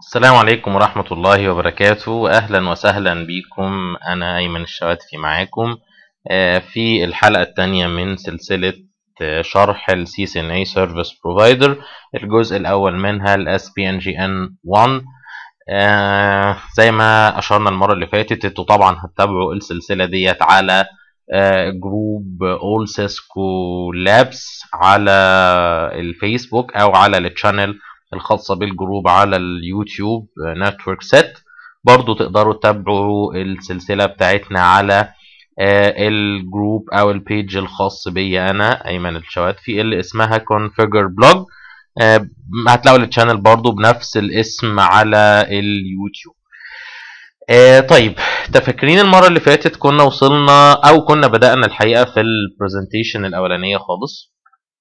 السلام عليكم ورحمة الله وبركاته أهلا وسهلا بكم أنا أيمن الشواتفي معاكم آه، في الحلقة الثانية من سلسلة آه، شرح ال CCNA Service Provider الجزء الأول منها ال SPNGN 1 آه، زي ما أشرنا المرة اللي فاتت انتوا طبعا هتتابعوا السلسلة ديت على آه، جروب All Cisco Labs على الفيسبوك أو على التشانل الخاصة بالجروب على اليوتيوب نتورك سيت برضو تقدروا تتابعوا السلسلة بتاعتنا على آه، الجروب او البيج الخاص بيا انا ايمن الشواتفي اللي اسمها configure blog آه، هتلاقوا التشانل برضو بنفس الاسم على اليوتيوب آه، طيب تفكرين المرة اللي فاتت كنا وصلنا او كنا بدأنا الحقيقة في البرزنتيشن الاولانية خالص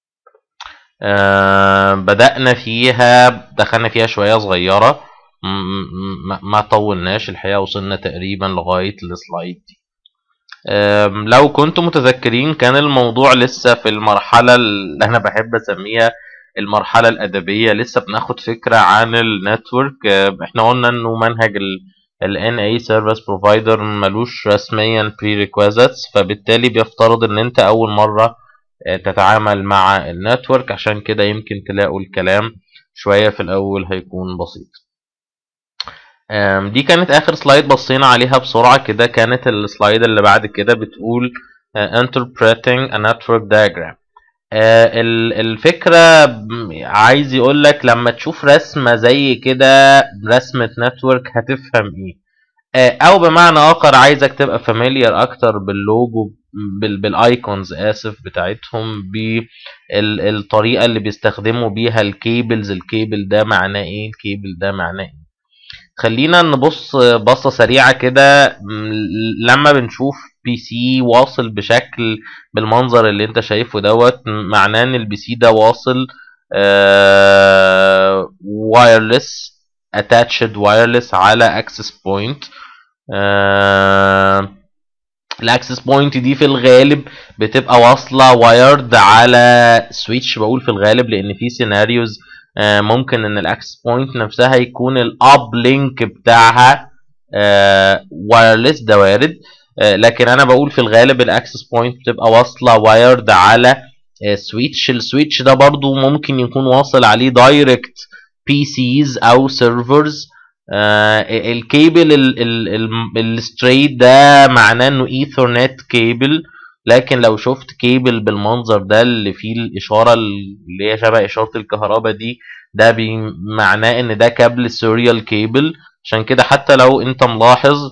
آه، بدأنا فيها دخلنا فيها شوية صغيرة م- م- ما طولناش الحقيقة وصلنا تقريبا لغاية السلايد دي آم، لو كنتم متذكرين كان الموضوع لسه في المرحلة اللي أنا بحب أسميها المرحلة الأدبية لسه بناخد فكرة عن النتورك آه، احنا قلنا إنه منهج ال ال NA Service Provider ملوش رسميا prerequisites فبالتالي بيفترض إن أنت أول مرة آه، تتعامل مع النتورك عشان كده يمكن تلاقوا الكلام شوية في الأول هيكون بسيط آم، دي كانت آخر سلايد بصينا عليها بسرعة كده كانت السلايد اللي بعد كده بتقول آه، interpreting a network diagram آه، ال- الفكرة ب- عايز يقول لك لما تشوف رسمة زي كده رسمة نتورك هتفهم ايه آه، او بمعنى اخر عايزك تبقى فاميليار اكتر باللوجو بال بالايكونز اسف بتاعتهم بالطريقه اللي بيستخدموا بيها الكيبلز الكيبل ده معناه ايه الكيبل ده معناه ايه خلينا نبص بصه سريعه كده م، لما بنشوف بي سي واصل بشكل بالمنظر اللي انت شايفه دوت معناه ان البي سي ده واصل وايرلس اتاتشد وايرلس على اكسس بوينت الاكسس بوينت دي في الغالب بتبقى واصله وايرد على سويتش بقول في الغالب لان في سيناريوز ممكن ان الاكسس بوينت نفسها يكون الاب لينك بتاعها وايرلس ده وارد آه، لكن انا بقول في الغالب الاكسس بوينت بتبقى واصله وايرد على سويتش السويتش ده برضو ممكن يكون واصل عليه دايركت بي سيز او سيرفرز الكيبل الستريت ده معناه انه ايثرنت كيبل لكن لو شفت كيبل بالمنظر ده اللي فيه الاشاره اللي هي شبه اشاره الكهرباء دي ده بي- معناه ان ده كابل سيريال كيبل عشان كده حتى لو انت ملاحظ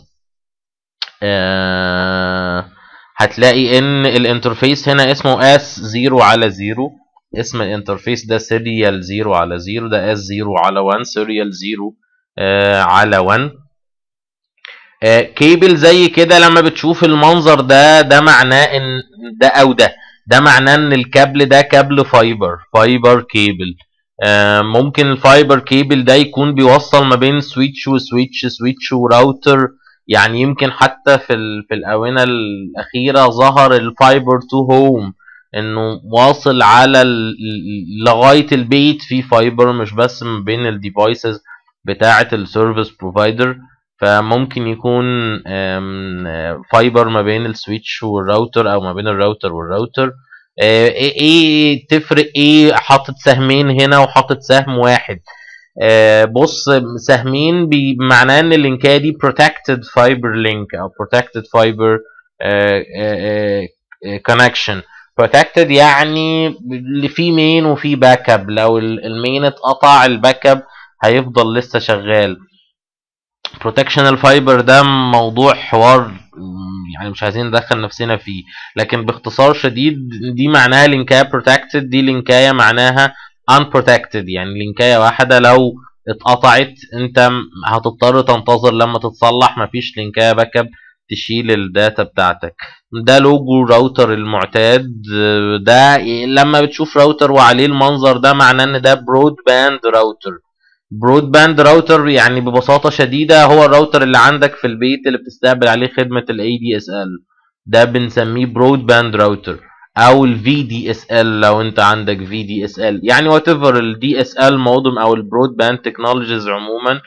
آه، هتلاقي ان الانترفيس هنا اسمه اس 0 على 0 اسم الانترفيس ده سيريال 0 على 0 ده اس 0 على 1 سيريال 0 آه، على 1 آه، كيبل زي كده لما بتشوف المنظر ده ده معناه ان ده او ده ده معناه ان الكابل ده كابل فايبر فايبر كيبل آه، ممكن الفايبر كيبل ده يكون بيوصل ما بين سويتش وسويتش سويتش وراوتر يعني يمكن حتى في ال- في الاونه الاخيره ظهر الفايبر تو هوم انه واصل على ال- ال- لغايه البيت في فايبر مش بس ما بين الديفايسز بتاعه السيرفيس بروفايدر فممكن يكون آم، آه، فايبر ما بين السويتش والراوتر او ما بين الراوتر والراوتر آه، ايه ايه تفرق ايه حاطط سهمين هنا وحاطط سهم واحد آه، بص سهمين بي- معناه ان اللينكايه دي protected fiber link او protected fiber آه، آه، آه، connection protected يعني اللي فيه مين وفيه باك اب لو ال- المين اتقطع الباك اب هيفضل لسه شغال بروتكشن الفايبر ده موضوع حوار م، يعني مش عايزين ندخل نفسنا فيه لكن باختصار شديد دي معناها لينكايه بروتكتد دي لينكايه معناها unprotected يعني لينكايه واحده لو اتقطعت انت م- هتضطر تنتظر لما تتصلح مفيش لينكايه باك اب تشيل الداتا بتاعتك ده لوجو الراوتر المعتاد آه، ده لما بتشوف راوتر وعليه المنظر ده معناه ان ده برود باند راوتر برود باند راوتر يعني ببساطة شديدة هو الراوتر اللي عندك في البيت اللي بتستقبل عليه خدمة ال ADSL ده بنسميه برود باند راوتر او ال VDSL لو انت عندك VDSL يعني وات ايفر ال DSL مودم او البرود باند تكنولوجيز عموما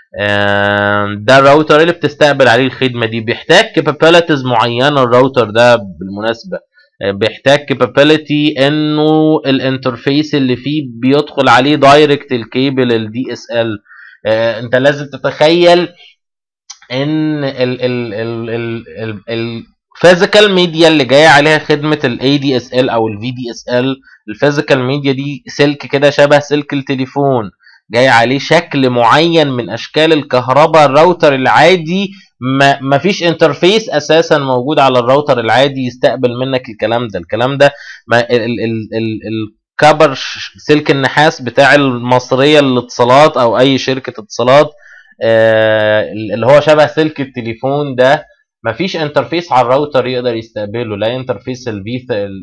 آم، ده الراوتر اللي بتستقبل عليه الخدمه دي بيحتاج كابابيلتيز معينه الراوتر ده بالمناسبه آه، بيحتاج كابابيلتي انه الانترفيس اللي فيه بيدخل عليه دايركت الكيبل الدي اس ال انت لازم تتخيل ان ال ال ال ال ال ال الفيزيكال ميديا اللي جايه عليها خدمه الاي دي اس ال او الفي دي اس ال الفيزيكال ميديا دي سلك كده شبه سلك التليفون جاي عليه شكل معين من اشكال الكهرباء الراوتر العادي ما مفيش انترفيس اساسا موجود على الراوتر العادي يستقبل منك الكلام ده الكلام ده ما ال ال ال ال الكبر ش- سلك النحاس بتاع المصريه للاتصالات او اي شركه اتصالات آه، اللي هو شبه سلك التليفون ده مفيش انترفيس على الراوتر يقدر يستقبله لا انترفيس الفي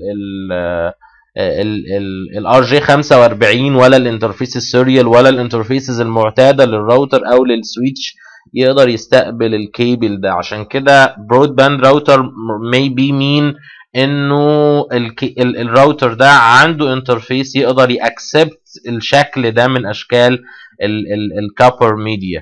الار جي 45 ولا الانترفيس السيريال ولا الانترفيسز المعتاده للراوتر او للسويتش يقدر يستقبل الكيبل ده عشان كده برود باند راوتر may be mean انه الكي- ال- الراوتر ده عنده انترفيس يقدر يأكسبت الشكل ده من اشكال الكابر ميديا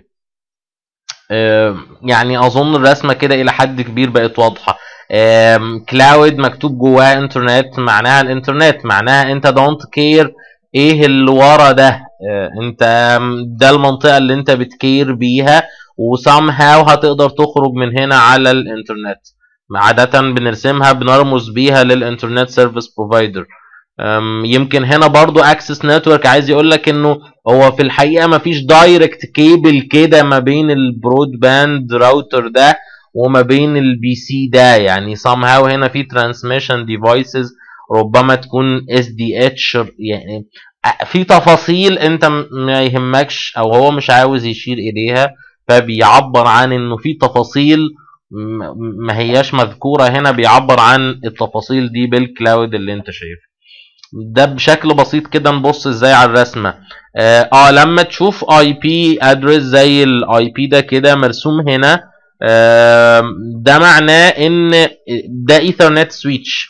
يعني اظن الرسمه كده الى حد كبير بقت واضحه كلاود مكتوب جواه انترنت معناها الانترنت معناها انت دونت كير ايه اللي ورا ده آه، انت ده المنطقه اللي انت بتكير بيها وسامهاو هتقدر تخرج من هنا على الانترنت عادة بنرسمها بنرمز بيها للانترنت سيرفيس بروفايدر يمكن هنا برضو اكسس نتورك عايز يقول لك انه هو في الحقيقه مفيش دايركت كيبل كده ما بين البرود باند راوتر ده وما بين البي سي ده يعني somehow هنا في ترانسميشن ديفايسز ربما تكون اس دي اتش يعني في تفاصيل انت م- ما يهمكش او هو مش عاوز يشير اليها فبيعبر عن انه في تفاصيل م- ما هياش مذكوره هنا بيعبر عن التفاصيل دي بالكلاود اللي انت شايفه ده بشكل بسيط كده نبص ازاي على الرسمه اه, آه لما تشوف اي بي ادرس زي الاي بي ده كده مرسوم هنا آه ده معناه ان ده ايثرنت سويتش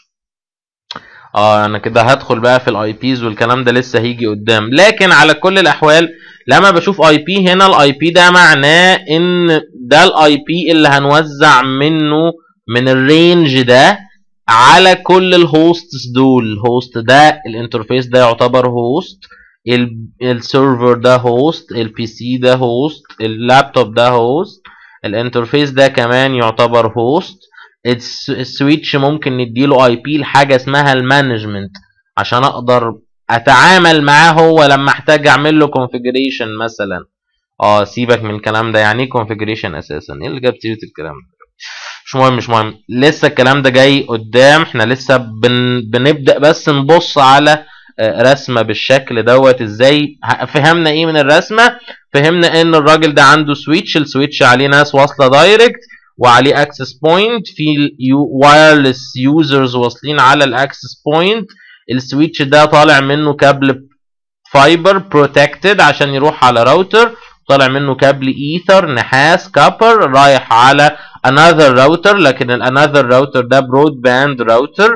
اه انا كده هدخل بقى في الاي بيز والكلام ده لسه هيجي قدام لكن على كل الاحوال لما بشوف اي بي هنا الاي بي ده معناه ان ده الاي بي اللي هنوزع منه من الرينج ده على كل الهوستس دول الهوست ده الانترفيس ده يعتبر هوست السيرفر ده هوست البي سي ده هوست اللابتوب ده هوست الانترفيس ده كمان يعتبر هوست الس- السويتش ممكن نديله اي بي لحاجه اسمها المانجمنت عشان اقدر اتعامل معاه هو لما احتاج اعمل له كونفيجريشن مثلا اه سيبك من الكلام ده يعني ايه كونفيجريشن اساسا ايه اللي جاب سيره الكلام ده مش مهم مش مهم لسه الكلام ده جاي قدام احنا لسه بن... بنبدا بس نبص على آه، رسمه بالشكل دوت ازاي ه- فهمنا ايه من الرسمه فهمنا ان الراجل ده عنده سويتش السويتش عليه ناس واصله دايركت وعليه اكسس بوينت في وايرلس يوزرز واصلين على الاكسس بوينت السويتش ده طالع منه كابل فايبر بروتكتد عشان يروح على راوتر طالع منه كابل ايثر نحاس كابر رايح على another راوتر لكن الانذر راوتر ده برود باند راوتر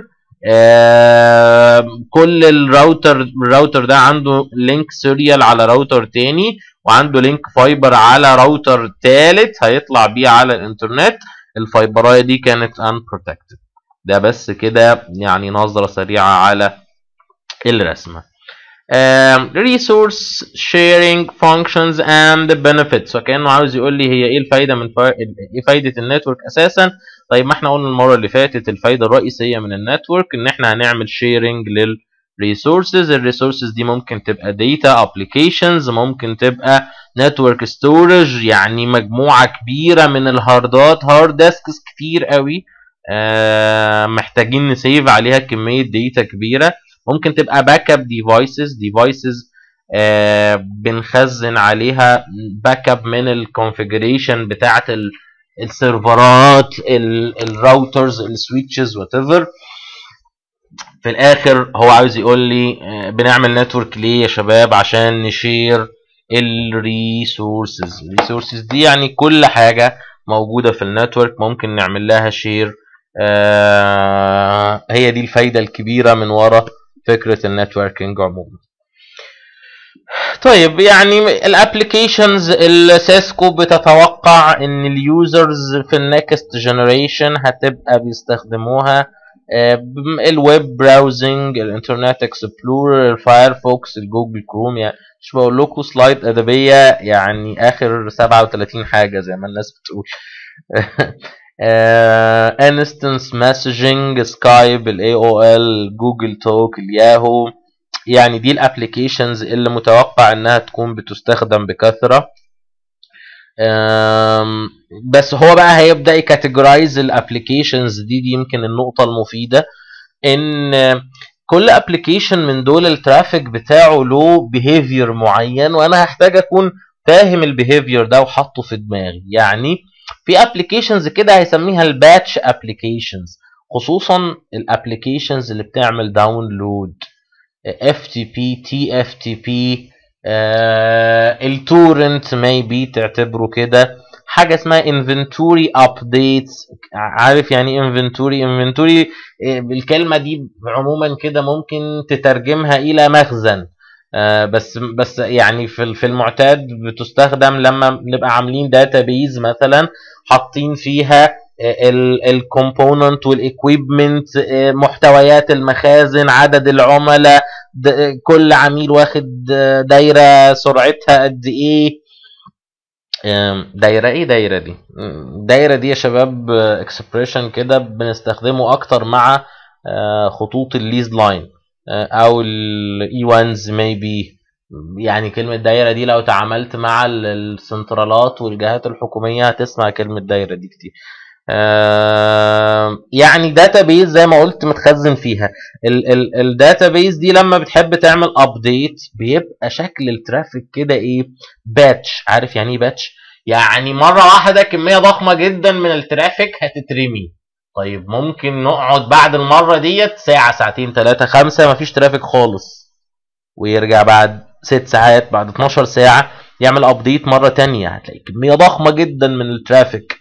كل الراوتر الراوتر ده عنده لينك سيريال على راوتر تاني وعنده لينك فايبر على راوتر تالت هيطلع بيه على الانترنت الفايبرايه دي كانت unprotected ده بس كده يعني نظرة سريعة على الرسمة um, resource sharing functions and benefits وكأنه عاوز يقول لي هي ايه الفايدة من فا... ايه فايدة النتورك اساسا طيب ما احنا قلنا المرة اللي فاتت الفايدة الرئيسية من النتورك ان احنا هنعمل sharing للريسورسز الريسورسز دي ممكن تبقى data applications ممكن تبقى network storage يعني مجموعة كبيرة من الهاردات هارد ديسكس كتير قوي آه محتاجين نسيف عليها كمية داتا كبيرة ممكن تبقى باك اب ديفايسز ديفايسز بنخزن عليها باك اب من الكونفيجريشن بتاعه السيرفرات الراوترز السويتشز وات ايفر في الاخر هو عاوز يقول لي آه، بنعمل نتورك ليه يا شباب عشان نشير الريسورسز الريسورسز دي يعني كل حاجه موجوده في النتورك ممكن نعمل لها شير آه هي دي الفايده الكبيره من ورا فكره النتوركينج عموما طيب يعني الابلكيشنز السيسكو بتتوقع ان اليوزرز في النكست جنريشن هتبقى بيستخدموها الويب براوزنج الانترنت اكسبلورر الفايرفوكس الجوجل كروم يعني مش بقول لكم سلايد ادبيه يعني اخر 37 حاجه زي ما الناس بتقول انستنس مسجنج سكايب الاي او ال جوجل توك الياهو يعني دي الابلكيشنز اللي متوقع انها تكون بتستخدم بكثره بس هو بقى هيبدا يكاتيجورايز الابلكيشنز دي دي يمكن النقطه المفيده ان كل ابلكيشن من دول الترافيك بتاعه له بيهيفير معين وانا هحتاج اكون فاهم البيهيفير ده وحاطه في دماغي يعني في ابلكيشنز كده هيسميها الباتش ابلكيشنز خصوصا الابلكيشنز اللي بتعمل داونلود اف تي بي تي اف تي بي التورنت مايبي تعتبره كده حاجه اسمها انفنتوري ابديتس عارف يعني ايه انفنتوري انفنتوري الكلمه دي عموما كده ممكن تترجمها الى مخزن آه بس بس يعني في في المعتاد بتستخدم لما نبقى عاملين داتابيز مثلا حاطين فيها الكومبوننت والاكويبمنت محتويات المخازن عدد العملاء كل عميل واخد دايره سرعتها قد ايه دايره ايه دايره دي دايره دي يا شباب اكسبريشن كده بنستخدمه اكتر مع خطوط الليز لاين او الاي 1 ميبي يعني كلمة دايرة دي لو تعاملت مع السنترالات والجهات الحكومية هتسمع كلمة دايرة دي كتير يعني داتابيز زي ما قلت متخزن فيها الداتابيز دي لما بتحب تعمل ابديت بيبقى شكل الترافيك كده ايه باتش عارف يعني ايه باتش يعني مره واحده كميه ضخمه جدا من الترافيك هتترمي طيب ممكن نقعد بعد المره ديت ساعه ساعتين ثلاثه خمسه مفيش ترافيك خالص ويرجع بعد ست ساعات بعد 12 ساعه يعمل ابديت مره تانية هتلاقي كميه ضخمه جدا من الترافيك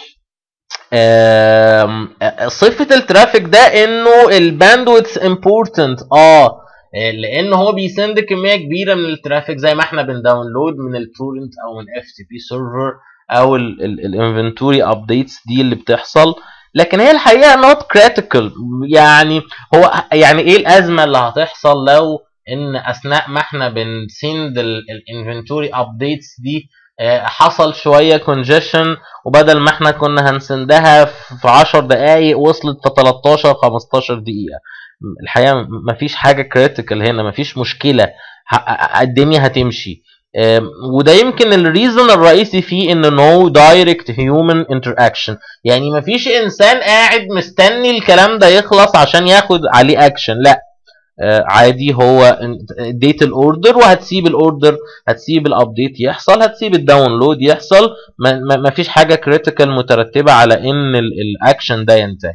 صفة الترافيك ده انه الباندويث امبورتنت اه لان هو بيسند كميه كبيره من الترافيك زي ما احنا بنداونلود من التورنت او من اف تي بي سيرفر او الانفنتوري ابديتس دي اللي بتحصل لكن هي الحقيقه نوت كريتيكال يعني هو يعني ايه الازمه اللي هتحصل لو ان اثناء ما احنا بنسند الانفنتوري ابديتس دي حصل شويه كونجيشن وبدل ما احنا كنا هنسندها في 10 دقائق وصلت في 13 15 دقيقه الحقيقه مفيش حاجه كريتيكال هنا مفيش مشكله الدنيا هتمشي وده يمكن الريزون الرئيسي فيه ان نو دايركت هيومن انتراكشن يعني مفيش انسان قاعد مستني الكلام ده يخلص عشان ياخد عليه اكشن لا عادي هو اديت الاوردر وهتسيب الاوردر هتسيب الابديت يحصل هتسيب الداونلود يحصل ما فيش حاجه كريتيكال مترتبه على ان الاكشن ده ينتهي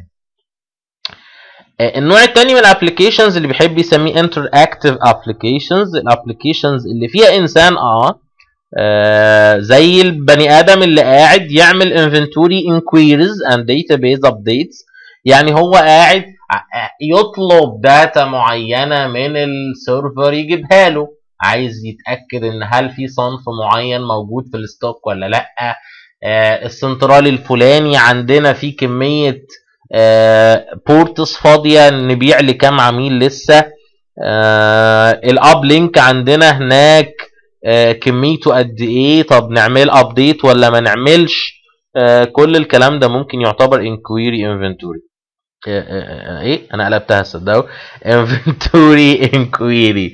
النوع الثاني من الابلكيشنز اللي بيحب يسميه انتر اكتيف ابلكيشنز الابلكيشنز اللي فيها انسان اه آه زي البني ادم اللي قاعد يعمل انفنتوري انكويريز اند داتابيز ابديتس يعني هو قاعد يطلب داتا معينه من السيرفر يجيبها له عايز يتاكد ان هل في صنف معين موجود في الستوك ولا لا آه السنترال الفلاني عندنا فيه كميه آه بورتس فاضيه نبيع لكام عميل لسه آه الاب لينك عندنا هناك آه كميته قد ايه طب نعمل ابديت ولا ما نعملش آه كل الكلام ده ممكن يعتبر انكويري انفنتوري ايه انا قلبتها صدقوا انفنتوري انكويري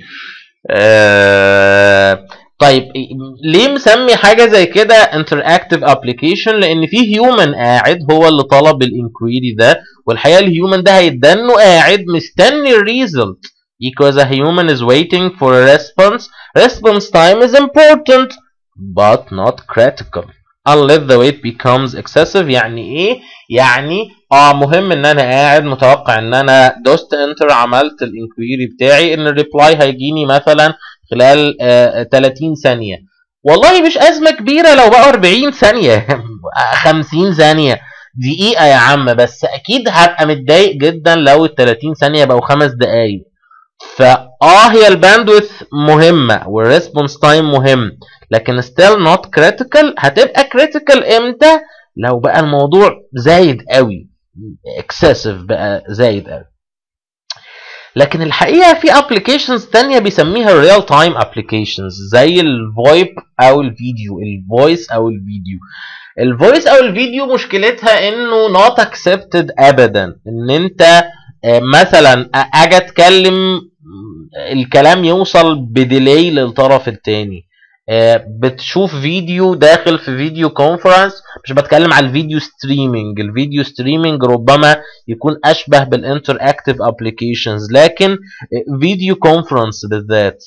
طيب ليه مسمي حاجه زي كده انتراكتيف ابلكيشن لان في هيومن قاعد هو اللي طلب الانكويري ده والحقيقه الهيومن ده هيدنه قاعد مستني الريزلت because a human is waiting for a response response time is important but not critical unless the wait becomes excessive يعني ايه يعني اه مهم ان انا قاعد متوقع ان انا دوست انتر عملت الانكويري بتاعي ان الريبلاي هيجيني مثلا خلال آه 30 ثانيه والله مش ازمه كبيره لو بقى 40 ثانيه 50 ثانيه دقيقه يا عم بس اكيد هبقى متضايق جدا لو ال 30 ثانيه بقوا خمس دقايق فاه هي الباندويث مهمه والريسبونس تايم مهم لكن ستيل نوت كريتيكال هتبقى كريتيكال امتى لو بقى الموضوع زايد قوي اكسسيف بقى زايد قوي لكن الحقيقه في ابلكيشنز تانية بيسميها ريال تايم ابلكيشنز زي الفويب او الفيديو الفويس او الفيديو الفويس او الفيديو مشكلتها انه نوت اكسبتد ابدا ان انت آه، مثلا اجي اتكلم الكلام يوصل بديلي للطرف التاني آه، بتشوف فيديو داخل في فيديو كونفرنس مش بتكلم على الفيديو ستريمينج الفيديو ستريمينج ربما يكون اشبه بالانتر اكتيف ابلكيشنز لكن فيديو كونفرنس بالذات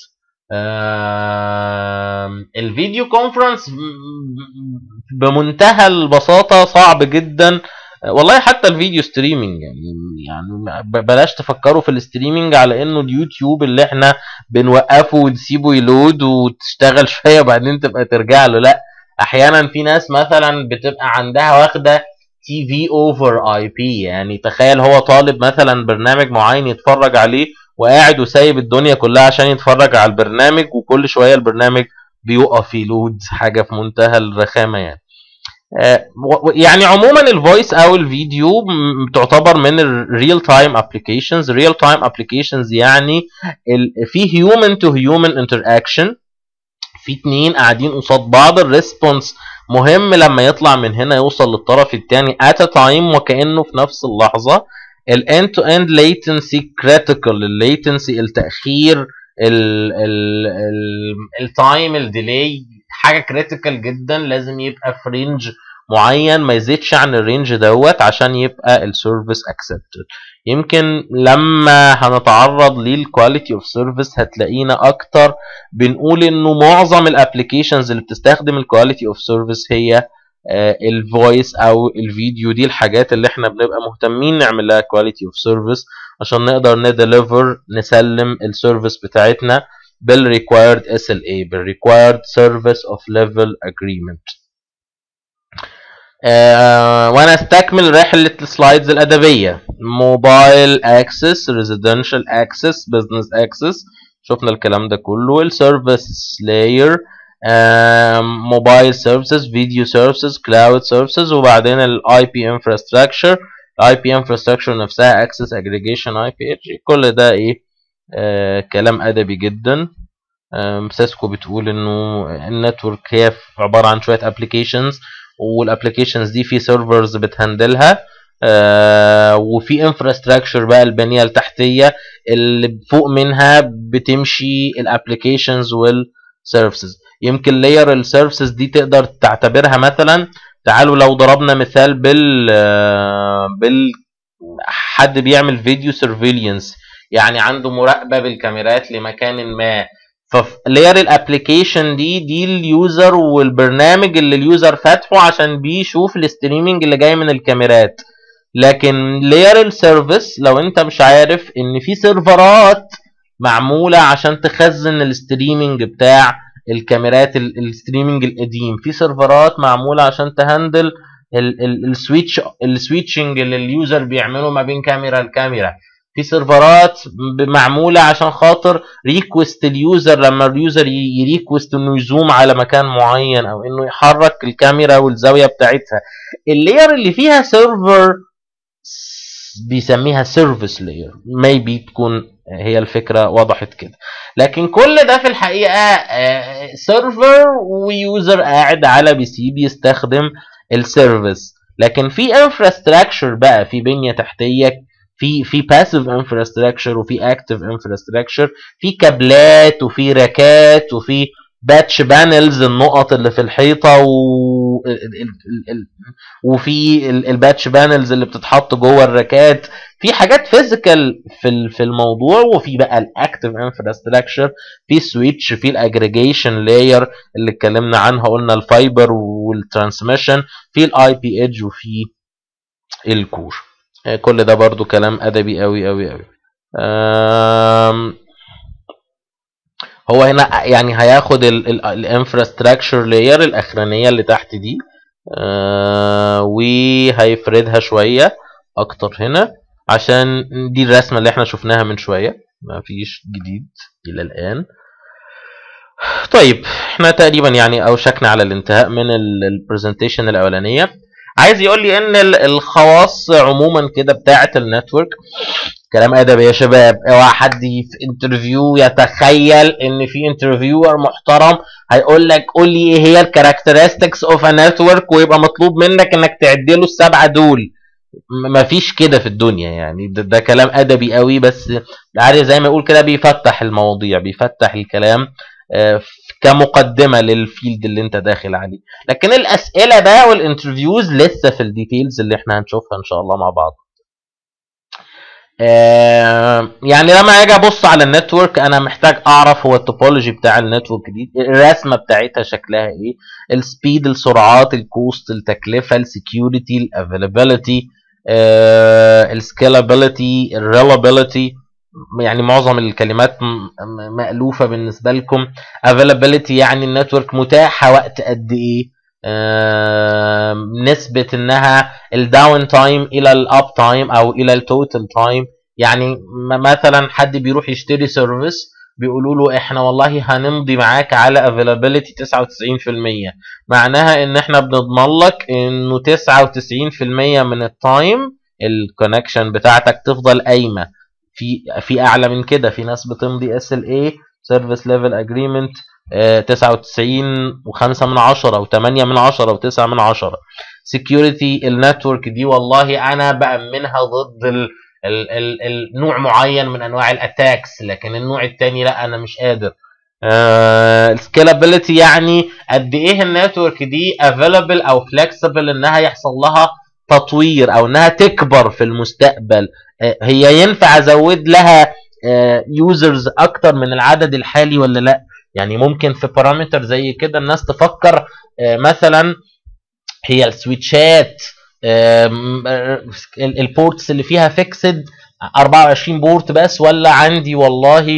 آم، الفيديو كونفرنس بمنتهى البساطة صعب جدا والله حتى الفيديو ستريمينج يعني يعني ب- بلاش تفكروا في الستريمينج على انه اليوتيوب اللي احنا بنوقفه ونسيبه يلود وتشتغل شويه وبعدين تبقى ترجع له لا احيانا في ناس مثلا بتبقى عندها واخده تي في اوفر اي بي يعني تخيل هو طالب مثلا برنامج معين يتفرج عليه وقاعد وسايب الدنيا كلها عشان يتفرج على البرنامج وكل شويه البرنامج بيقف يلود حاجه في منتهى الرخامه يعني آه، و- و- يعني عموما الفويس او الفيديو م- تعتبر من الريل تايم ابلكيشنز ريل تايم ابلكيشنز يعني ال- في هيومن تو هيومن انتراكشن في اتنين قاعدين قصاد بعض الريسبونس مهم لما يطلع من هنا يوصل للطرف الثاني at a time وكانه في نفس اللحظه ال end to end latency critical ال latency التاخير ال ال ال التايم الديلي حاجه كريتيكال جدا لازم يبقى في رينج معين ما يزيدش عن الرينج دوت عشان يبقى السيرفيس اكسبتد يمكن لما هنتعرض للكواليتي اوف سيرفيس هتلاقينا اكتر بنقول انه معظم الابلكيشنز اللي بتستخدم الكواليتي اوف سيرفيس هي الفويس او الفيديو دي الحاجات اللي احنا بنبقى مهتمين نعمل لها كواليتي اوف سيرفيس عشان نقدر نديليفر نسلم السيرفيس بتاعتنا بالريكوايرد اس ال اي بالريكوايرد سيرفيس اوف ليفل اجريمنت وانا استكمل رحله السلايدز الادبيه موبايل اكسس ريزيدنشال اكسس بزنس اكسس شفنا الكلام ده كله السيرفيس لاير موبايل سيرفيسز فيديو سيرفيسز كلاود سيرفيسز وبعدين الاي بي انفراستراكشر الاي بي انفراستراكشر نفسها اكسس اجريجيشن اي بي اتش كل ده ايه آه كلام ادبي جدا آم، سيسكو بتقول انه النتورك هي عباره عن شويه ابلكيشنز والابلكيشنز دي في سيرفرز بتهندلها آه وفي انفراستراكشر بقى البنيه التحتيه اللي فوق منها بتمشي الابلكيشنز والسيرفيسز يمكن لاير السيرفيسز دي تقدر تعتبرها مثلا تعالوا لو ضربنا مثال بال آه، بال حد بيعمل فيديو سيرفيلينس يعني عنده مراقبه بالكاميرات لمكان ما فلاير الابلكيشن دي دي اليوزر والبرنامج اللي اليوزر فاتحه عشان بيشوف الستريمنج اللي جاي من الكاميرات لكن لاير السيرفيس لو انت مش عارف ان في سيرفرات معموله عشان تخزن الستريمنج بتاع الكاميرات ال- الستريمنج القديم في سيرفرات معموله عشان تهندل ال- ال- السويتش السويتشنج اللي اليوزر بيعمله ما بين كاميرا لكاميرا في سيرفرات ب- معموله عشان خاطر ريكوست اليوزر لما اليوزر ي- يريكوست انه يزوم على مكان معين او انه يحرك الكاميرا والزاويه بتاعتها اللاير اللي فيها سيرفر بيسميها سيرفيس لاير ميبي تكون هي الفكره وضحت كده لكن كل ده في الحقيقه سيرفر ويوزر قاعد على بي سي بيستخدم السيرفيس لكن في انفراستراكشر بقى في بنيه تحتيه في في باسيف انفراستراكشر وفي اكتيف انفراستراكشر في كابلات وفي راكات وفي باتش بانلز النقط اللي في الحيطه و ال- ال- ال- وفي ال- الباتش بانلز اللي بتتحط جوه الراكات في حاجات فيزيكال في ال- في الموضوع وفي بقى الاكتيف انفراستراكشر في سويتش في الاجريجيشن لاير اللي اتكلمنا عنها قلنا الفايبر والترانسميشن في الاي بي ايدج وفي الكور آه، كل ده برضو كلام ادبي قوي قوي قوي آم، هو هنا يعني هياخد الانفراستراكشر لاير الاخرانيه اللي تحت دي آه، وهيفردها شويه اكتر هنا عشان دي الرسمه اللي احنا شفناها من شويه مفيش جديد الى الان طيب احنا تقريبا يعني اوشكنا على الانتهاء من البرزنتيشن الاولانيه عايز يقول لي ان ال- الخواص عموما كده بتاعه النتورك كلام ادبي يا شباب اوعى حد في انترفيو يتخيل ان في انترفيور محترم هيقول لك قول لي ايه هي الكاركترستكس اوف ا نتورك ويبقى مطلوب منك انك تعدله السبعه دول م- مفيش كده في الدنيا يعني ده, ده كلام ادبي قوي بس عارف زي ما يقول كده بيفتح المواضيع بيفتح الكلام آه، كمقدمه للفيلد اللي انت داخل عليه لكن الاسئله بقى والانترفيوز لسه في الديتيلز اللي احنا هنشوفها ان شاء الله مع بعض آه، يعني لما اجي ابص على النتورك انا محتاج اعرف هو التوبولوجي بتاع النتورك دي الرسمه بتاعتها شكلها ايه السبيد السرعات الكوست التكلفه السكيورتي الافيلابيلتي السكيلابيلتي الريلابيلتي يعني معظم الكلمات م- م- مألوفة بالنسبة لكم availability يعني النتورك متاحة وقت قد ايه آم، نسبة انها الداون تايم الى الاب تايم او الى التوتال تايم يعني م- مثلا حد بيروح يشتري سيرفيس بيقولوا له احنا والله هنمضي معاك على availability 99% معناها ان احنا بنضمن لك انه 99% من التايم الكونكشن بتاعتك تفضل قايمه في في اعلى من كده في ناس بتمضي اس ال اي سيرفيس ليفل اجريمنت 99 و5 من 10 او 8 من 10 او 9 من 10 سكيورتي النتورك دي والله انا بامنها ضد ال ال ال النوع معين من انواع الاتاكس لكن النوع التاني لا انا مش قادر السكيلابيلتي يعني قد ايه النتورك دي افيلبل او فلكسبل انها يحصل لها تطوير او انها تكبر في المستقبل آه، هي ينفع ازود لها يوزرز اكتر من العدد الحالي ولا لا يعني ممكن في بارامتر زي كده الناس تفكر آه، مثلا هي السويتشات آم، آه، ال- البورتس اللي فيها فيكسد 24 بورت بس ولا عندي والله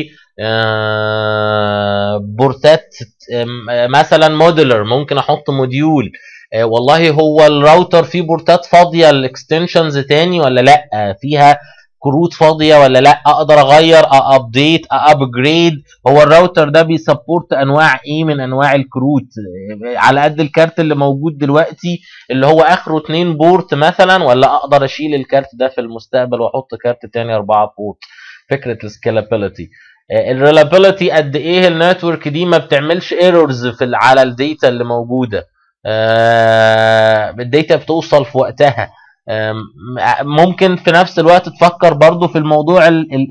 آه، بورتات آم، آه، مثلا موديلر ممكن احط موديول آه، والله هو الراوتر فيه بورتات فاضيه الاكستنشنز تاني ولا لا آه، فيها كروت فاضيه ولا لا اقدر اغير ابديت ابجريد هو الراوتر ده بيسبورت انواع ايه من انواع الكروت آه، على قد الكارت اللي موجود دلوقتي اللي هو اخره 2 بورت مثلا ولا اقدر اشيل الكارت ده في المستقبل واحط كارت تاني 4 بورت فكره السكيلابيلتي الريلابيلتي قد ايه النتورك دي ما بتعملش ايرورز في ال- على الداتا اللي موجوده آه، الداتا بتوصل في وقتها آم، ممكن في نفس الوقت تفكر برضو في الموضوع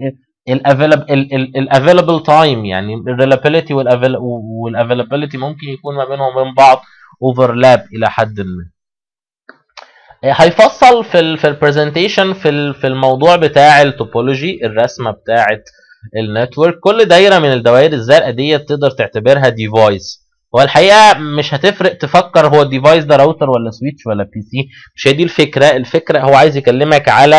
الافيلابل تايم يعني الريلابيلتي والافيلابيلتي ممكن يكون ما بينهم وبين بعض اوفرلاب الى حد ما آه، هيفصل في ال في البرزنتيشن في ال- في الموضوع بتاع التوبولوجي الرسمه بتاعه النتورك كل دايره من الدوائر الزرقاء دي تقدر تعتبرها ديفايس هو الحقيقه مش هتفرق تفكر هو الديفايس ده راوتر ولا سويتش ولا بي سي مش هي دي الفكره الفكره هو عايز يكلمك على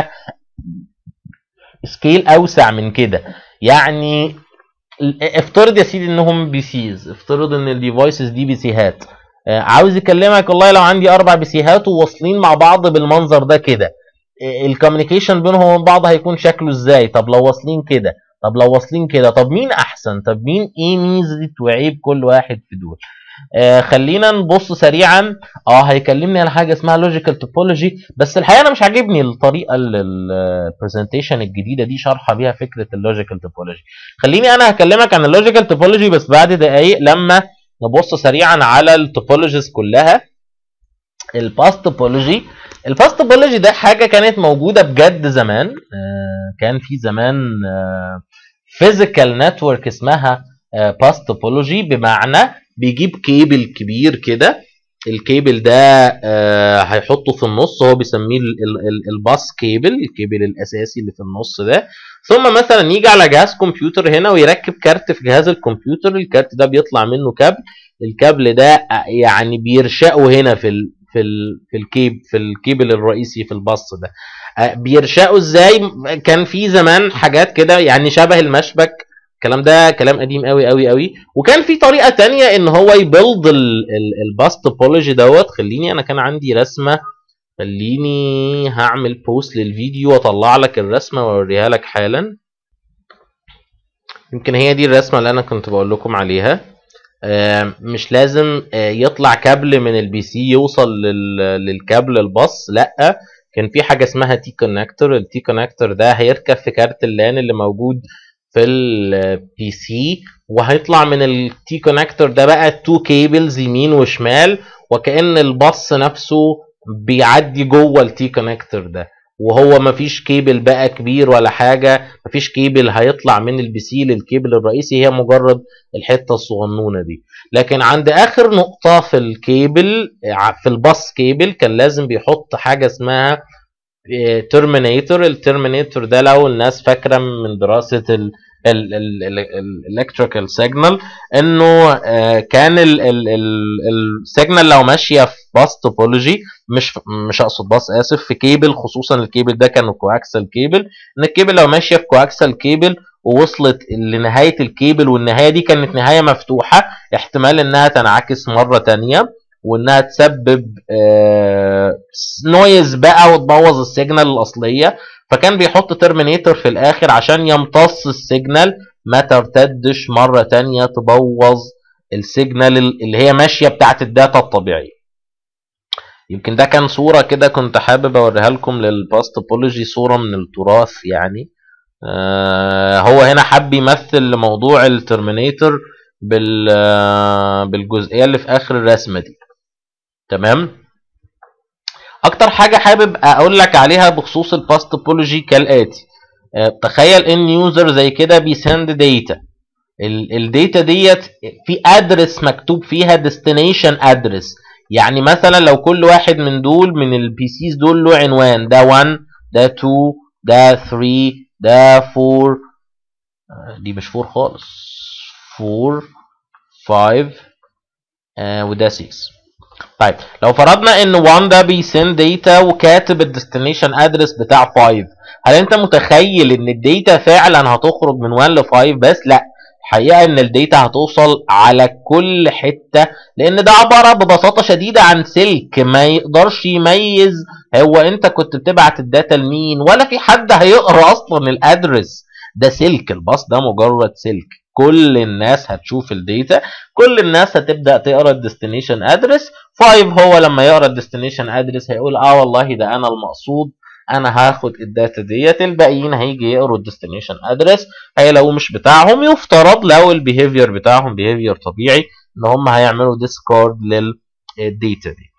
سكيل اوسع من كده يعني افترض يا سيدي انهم بي سيز افترض ان الديفايسز دي بي سيهات آه، عاوز يكلمك والله لو عندي اربع بي سيهات وواصلين مع بعض بالمنظر ده كده الكوميونيكيشن بينهم وبين بعض هيكون شكله ازاي طب لو واصلين كده طب لو واصلين كده طب مين احسن طب مين ايه ميزه وعيب كل واحد في دول آه خلينا نبص سريعا اه هيكلمني على حاجه اسمها لوجيكال توبولوجي بس الحقيقه انا مش عاجبني الطريقه اللي البرزنتيشن الجديده دي شارحه بيها فكره اللوجيكال توبولوجي خليني انا هكلمك عن اللوجيكال توبولوجي بس بعد دقايق لما نبص سريعا على التوبولوجيز كلها الباست توبولوجي الباست توبولوجي ده حاجه كانت موجوده بجد زمان آه كان في زمان فيزيكال نتورك اسمها باست توبولوجي بمعنى بيجيب كيبل كبير كده الكيبل ده آه هيحطه في النص هو بيسميه الباس كيبل الكيبل الاساسي اللي في النص ده ثم مثلا يجي على جهاز كمبيوتر هنا ويركب كارت في جهاز الكمبيوتر الكارت ده بيطلع منه كابل الكابل ده يعني بيرشقه هنا في ال في ال في الكيب في الكيبل الرئيسي في الباص ده آه بيرشقه ازاي كان في زمان حاجات كده يعني شبه المشبك الكلام ده كلام قديم قوي قوي قوي وكان في طريقه تانية ان هو يبيلد الباس توبولوجي دوت خليني انا كان عندي رسمه خليني هعمل بوست للفيديو واطلع لك الرسمه واوريها لك حالا يمكن هي دي الرسمه اللي انا كنت بقول لكم عليها آه، مش لازم آه، يطلع كابل من البي سي يوصل لل- للكابل الباص لا كان في حاجه اسمها تي كونكتور التي كونكتور ده هيركب في كارت اللان اللي موجود في البي سي وهيطلع من التي كونكتور ده بقى تو كيبلز يمين وشمال وكأن الباص نفسه بيعدي جوه التي كونكتور ده وهو مفيش كيبل بقى كبير ولا حاجه مفيش كيبل هيطلع من البي سي للكيبل الرئيسي هي مجرد الحته الصغنونه دي لكن عند اخر نقطه في الكيبل في الباص كيبل كان لازم بيحط حاجه اسمها ترمينيتور الترمينيتور ده لو الناس فاكره من دراسه ال الالكتريكال سيجنال انه آه، كان السيجنال لو ماشيه في باص توبولوجي مش مش اقصد باص اسف في كيبل خصوصا الكيبل ده كان كواكسل كيبل ان الكيبل لو ماشيه في كواكسل كيبل ووصلت لنهايه الكيبل والنهايه دي كانت نهايه مفتوحه احتمال انها تنعكس مره تانية وانها تسبب نويز بقى وتبوظ السيجنال الاصليه فكان بيحط ترمينيتور في الاخر عشان يمتص السيجنال ما ترتدش مره تانية تبوظ السيجنال اللي هي ماشيه بتاعت الداتا الطبيعيه يمكن ده كان صوره كده كنت حابب اوريها لكم للباست توبولوجي صوره من التراث يعني آه هو هنا حب يمثل موضوع الترمينيتور بال آه، بالجزئيه اللي في اخر الرسمه دي تمام اكتر حاجه حابب اقول لك عليها بخصوص الباست توبولوجي كالاتي آه، تخيل ان يوزر زي كده بيسند داتا الداتا ديت في ادرس مكتوب فيها ديستنيشن ادرس يعني مثلا لو كل واحد من دول من البي سيز دول له عنوان ده 1 ده 2 ده 3 ده 4 آه، دي مش 4 خالص 4 5 آه وده 6 طيب لو فرضنا ان 1 ده بيسند داتا وكاتب الديستنيشن ادرس بتاع 5 هل انت متخيل ان الداتا فعلا هتخرج من 1 ل 5 بس لا الحقيقه ان الداتا هتوصل على كل حته لان ده عباره ببساطه شديده عن سلك ما يقدرش يميز هو انت كنت بتبعت الداتا لمين ولا في حد هيقرا اصلا الادرس ده سلك الباص ده مجرد سلك كل الناس هتشوف الداتا كل الناس هتبدا تقرا الديستنيشن ادرس 5 هو لما يقرا الديستنيشن ادرس هيقول اه والله ده انا المقصود انا هاخد الداتا ديت الباقيين هيجي يقروا الديستنيشن ادرس هيلاقوه مش بتاعهم يفترض لو البيهيفير بتاعهم بيهيفير طبيعي ان هم هيعملوا ديسكارد للداتا دي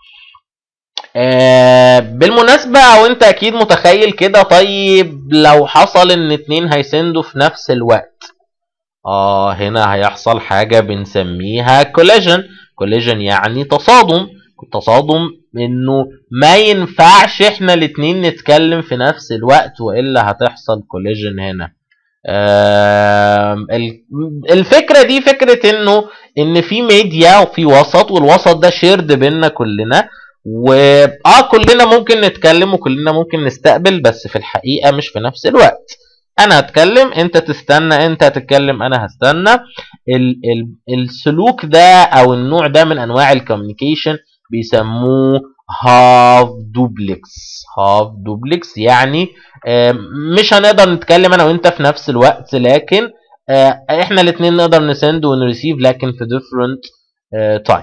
آه بالمناسبة او انت اكيد متخيل كده طيب لو حصل ان اتنين هيسندوا في نفس الوقت اه هنا هيحصل حاجة بنسميها كوليجن كوليجن يعني تصادم التصادم انه ما ينفعش احنا الاتنين نتكلم في نفس الوقت والا هتحصل كوليجن هنا آم، ال- الفكرة دي فكرة انه ان في ميديا وفي وسط والوسط ده شيرد بينا كلنا واه كلنا ممكن نتكلم وكلنا ممكن نستقبل بس في الحقيقة مش في نفس الوقت انا هتكلم انت تستنى انت هتتكلم انا هستنى ال ال السلوك ده او النوع ده من انواع الكوميونيكيشن بيسموه هاف دوبلكس هاف دوبلكس يعني آه، مش هنقدر نتكلم انا وانت في نفس الوقت لكن آه، احنا الاثنين نقدر نسند ونريسيف لكن في different تايم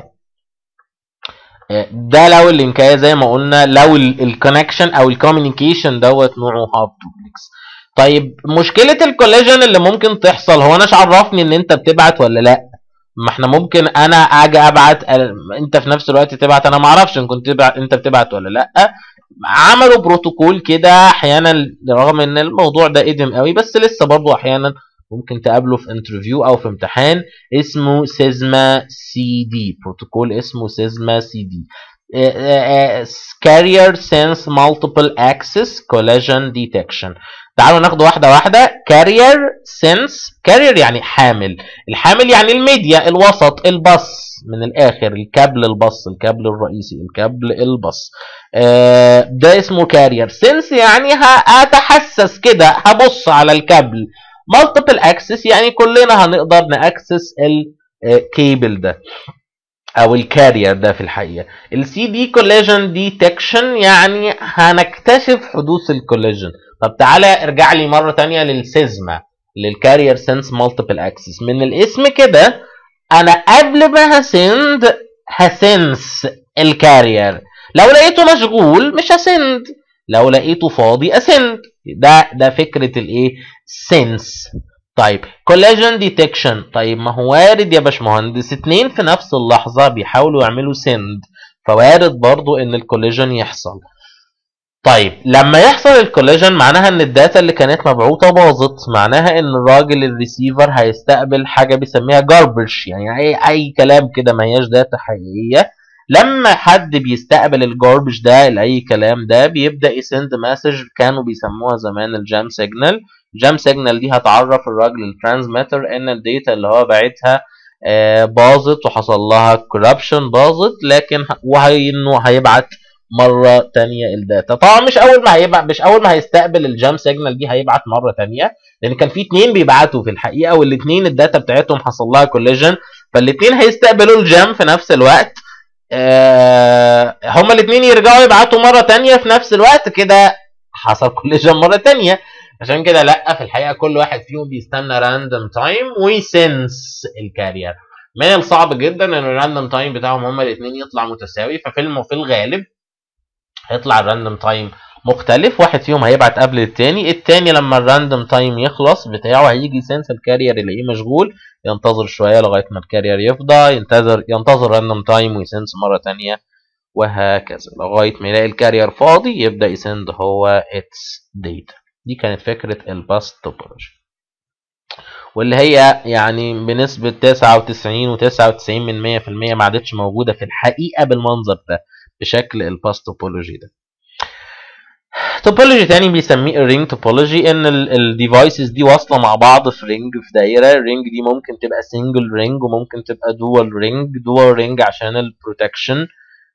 ده لو اللينكايه زي ما قلنا لو الكونكشن او الكوميونيكيشن دوت نوعه هاف دوبلكس طيب مشكله الكوليجن اللي ممكن تحصل هو انا عرفني ان انت بتبعت ولا لا ما احنا ممكن انا اجي ابعت انت في نفس الوقت تبعت انا ما اعرفش ان كنت تبعت انت بتبعت ولا لا عملوا بروتوكول كده احيانا رغم ان الموضوع ده قديم قوي بس لسه برضو احيانا ممكن تقابله في انترفيو او في امتحان اسمه سيزما سي دي بروتوكول اسمه سيزما سي دي carrier sense multiple access collision detection تعالوا ناخد واحده واحده carrier sense carrier يعني حامل الحامل يعني الميديا الوسط البص من الاخر الكابل البص الكابل الرئيسي الكابل البص آه ده اسمه كارير سنس يعني هتحسس كده هبص على الكابل مالتيبل اكسس يعني كلنا هنقدر ناكسس الكيبل ده او الكارير ده في الحقيقه السي دي كوليجن ديتكشن يعني هنكتشف حدوث الكوليجن طب تعالى ارجع لي مره تانية للسيزما للكارير سنس مالتيبل اكسس من الاسم كده انا قبل ما هسند هسنس الكارير لو لقيته مشغول مش هسند لو لقيته فاضي اسند ده ده فكره الايه سنس طيب كولاجين ديتكشن طيب ما هو وارد يا باشمهندس اتنين في نفس اللحظه بيحاولوا يعملوا سند فوارد برضو ان الكولاجين يحصل طيب لما يحصل الكولاجين معناها ان الداتا اللي كانت مبعوثه باظت معناها ان الراجل الريسيفر هيستقبل حاجه بيسميها جاربج يعني اي اي كلام كده ما هياش داتا حقيقيه لما حد بيستقبل الجاربج ده لاي كلام ده بيبدا يسند مسج كانوا بيسموها زمان الجام سيجنال الجام سيجنال دي هتعرف الراجل الترانسميتر ان الداتا اللي هو باعتها آه باظت وحصل لها كوربشن باظت لكن وانه هيبعت مره تانية الداتا طبعا مش اول ما هيبعت مش اول ما هيستقبل الجام سيجنال دي هيبعت مره تانية لان كان في اتنين بيبعتوا في الحقيقه والاثنين الداتا بتاعتهم حصل لها كوليجن فالاثنين هيستقبلوا الجام في نفس الوقت آه هما الاثنين يرجعوا يبعتوا مره تانية في نفس الوقت كده حصل كوليجن مره تانية عشان كده لا في الحقيقه كل واحد فيهم بيستنى راندوم تايم ويسنس الكارير من الصعب جدا ان الراندوم تايم بتاعهم هما الاثنين يطلع متساوي ففي الم... في الغالب هيطلع الراندوم تايم مختلف واحد فيهم هيبعت قبل التاني التاني لما الراندوم تايم يخلص بتاعه هيجي سنس الكارير يلاقيه مشغول ينتظر شويه لغايه ما الكارير يفضى ينتظر ينتظر راندوم تايم ويسنس مره تانية وهكذا لغايه ما يلاقي الكارير فاضي يبدا يسند هو اتس داتا دي كانت فكره الباس توبولوجي واللي هي يعني بنسبة 99 و99 من 100% ما عادتش موجودة في الحقيقة بالمنظر ده بشكل الباس توبولوجي ده توبولوجي تاني بيسميه الرينج توبولوجي ان الديفايسز دي واصله مع بعض في رينج في دايره الرينج دي ممكن تبقى سنجل رينج وممكن تبقى دول رينج دول رينج عشان البروتكشن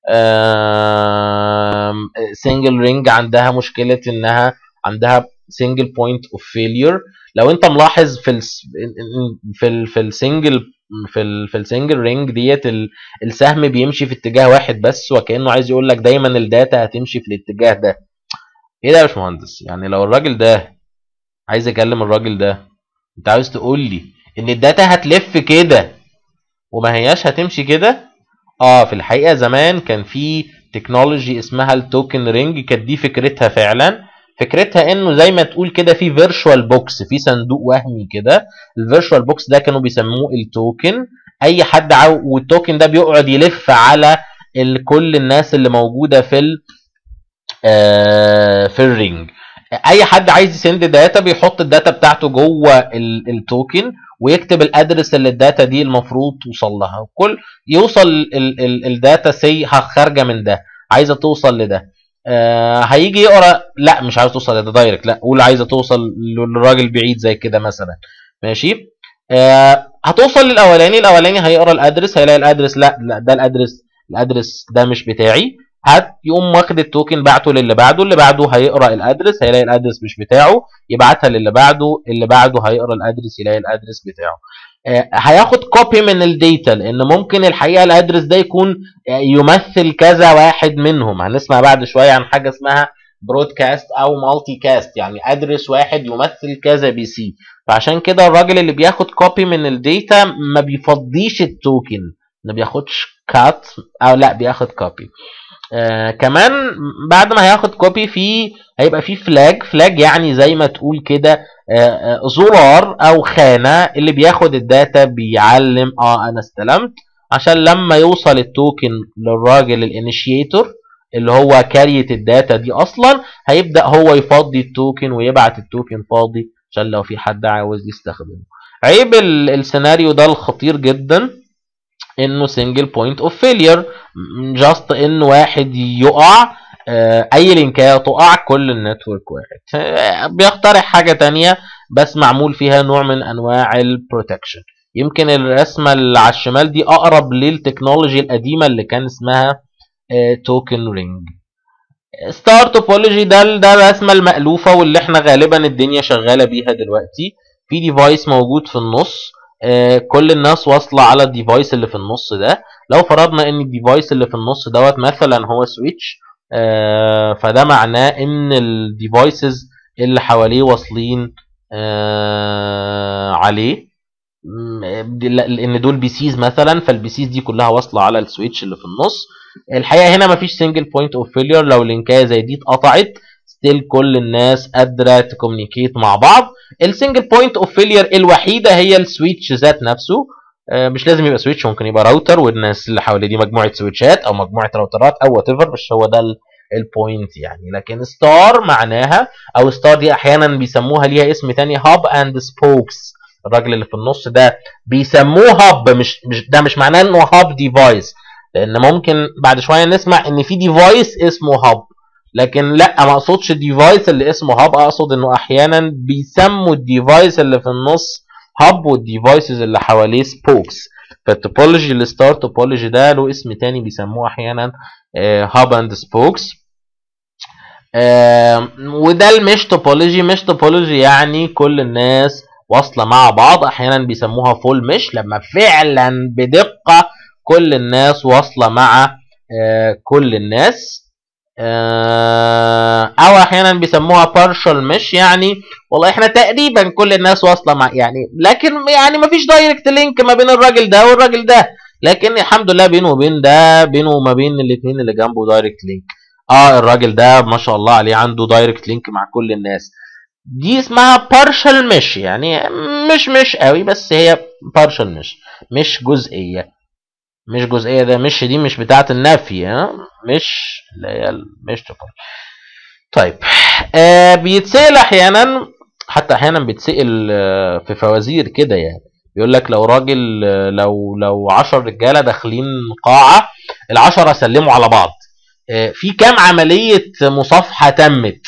سنجل رينج عندها مشكله انها عندها سنجل بوينت اوف فيلير لو انت ملاحظ في ال في ال في السنجل في ال في السنجل رينج ديت السهم بيمشي في اتجاه واحد بس وكانه عايز يقول لك دايما الداتا هتمشي في الاتجاه ده ايه ده يا باشمهندس يعني لو الراجل ده عايز اكلم الراجل ده انت عاوز تقول لي ان الداتا هتلف كده وما هياش هتمشي كده اه في الحقيقه زمان كان في تكنولوجي اسمها التوكن رينج كانت دي فكرتها فعلا فكرتها انه زي ما تقول كده في فيرتشوال بوكس في صندوق وهمي كده الفيرتشوال بوكس ده كانوا بيسموه التوكن اي حد عاو والتوكن ده بيقعد يلف على ال... كل الناس اللي موجوده في ال... آه في الرينج اي حد عايز يسند داتا بيحط الداتا بتاعته جوه التوكن ويكتب الادرس اللي الداتا دي المفروض توصل لها كل يوصل الداتا سي خارجه من ده عايزه توصل لده آه هيجي يقرا لا مش عايز توصل لده دايركت لا قول عايزه توصل للراجل بعيد زي كده مثلا ماشي آه هتوصل للاولاني الاولاني هيقرا الادرس هيلاقي الادرس لا لا ده الادرس الادرس ده مش بتاعي هات يقوم واخد التوكن بعته للي بعده اللي بعده هيقرا الادرس هيلاقي الادرس مش بتاعه يبعتها للي بعده اللي بعده هيقرا الادرس يلاقي الادرس بتاعه آه هياخد كوبي من الداتا لان ممكن الحقيقه الادرس ده يكون يمثل كذا واحد منهم هنسمع بعد شويه عن حاجه اسمها برودكاست او مالتي كاست يعني ادرس واحد يمثل كذا بي سي فعشان كده الراجل اللي بياخد كوبي من الداتا ما بيفضيش التوكن ما بياخدش كات او لا بياخد كوبي آه كمان بعد ما هياخد كوبي في هيبقى في فلاج فلاج يعني زي ما تقول كده آه آه زرار او خانه اللي بياخد الداتا بيعلم اه انا استلمت عشان لما يوصل التوكن للراجل الانيشيتور اللي هو كارية الداتا دي اصلا هيبدا هو يفضي التوكن ويبعت التوكن فاضي عشان لو في حد عاوز يستخدمه عيب السيناريو ده الخطير جدا انه سنجل بوينت اوف فيلير جاست ان واحد يقع اي لينكايه تقع كل النتورك واحد بيقترح حاجه تانية بس معمول فيها نوع من انواع البروتكشن يمكن الرسمه اللي على الشمال دي اقرب للتكنولوجي القديمه اللي كان اسمها توكن رينج ستار توبولوجي ده ده الرسمه المالوفه واللي احنا غالبا الدنيا شغاله بيها دلوقتي في ديفايس موجود في النص آه كل الناس واصله على الديفايس اللي في النص ده لو فرضنا ان الديفايس اللي في النص دوت مثلا هو سويتش آه فده معناه ان الديفايسز اللي حواليه واصلين آه عليه م- دي- لان دول بي سيز مثلا فالبي سيز دي كلها واصله على السويتش اللي في النص الحقيقه هنا مفيش سنجل بوينت اوف فيلير لو لينكايه زي دي اتقطعت ستيل كل الناس قادره تكومينيكيت مع بعض السنجل بوينت اوف فيلير الوحيده هي السويتش ذات نفسه آه، مش لازم يبقى سويتش ممكن يبقى راوتر والناس اللي حواليه دي مجموعه سويتشات او مجموعه راوترات او وات ايفر مش هو ده البوينت يعني لكن ستار معناها او ستار دي احيانا بيسموها ليها اسم تاني هاب اند سبوكس الراجل اللي في النص ده بيسموه هاب مش, مش ده مش معناه انه هاب ديفايس لان ممكن بعد شويه نسمع ان في ديفايس اسمه هاب لكن لا ما اقصدش الديفايس اللي اسمه هاب اقصد انه احيانا بيسموا الديفايس اللي في النص هاب والديفايسز اللي حواليه سبوكس فالتوبولوجي الستار توبولوجي ده له اسم تاني بيسموه احيانا هاب اند سبوكس وده المش توبولوجي مش توبولوجي يعني كل الناس واصله مع بعض احيانا بيسموها فول مش لما فعلا بدقه كل الناس واصله مع آه، كل الناس آه، او احيانا بيسموها بارشال مش يعني والله احنا تقريبا كل الناس واصله مع يعني لكن يعني ما فيش دايركت لينك ما بين الراجل ده والراجل ده لكن الحمد لله بينه وبين ده بينه وما بين الاثنين اللي جنبه دايركت لينك اه الراجل ده ما شاء الله عليه عنده دايركت لينك مع كل الناس دي اسمها بارشال مش يعني مش مش قوي بس هي بارشال مش مش جزئيه مش جزئيه ده مش دي مش بتاعه النفي ها مش اللي هي مش طيب آه بيتسال احيانا حتى احيانا بيتسال آه، في فوازير كده يعني بيقول لك لو راجل آه، لو لو 10 رجاله داخلين قاعه العشرة سلموا على بعض آه، في كام عمليه مصافحه تمت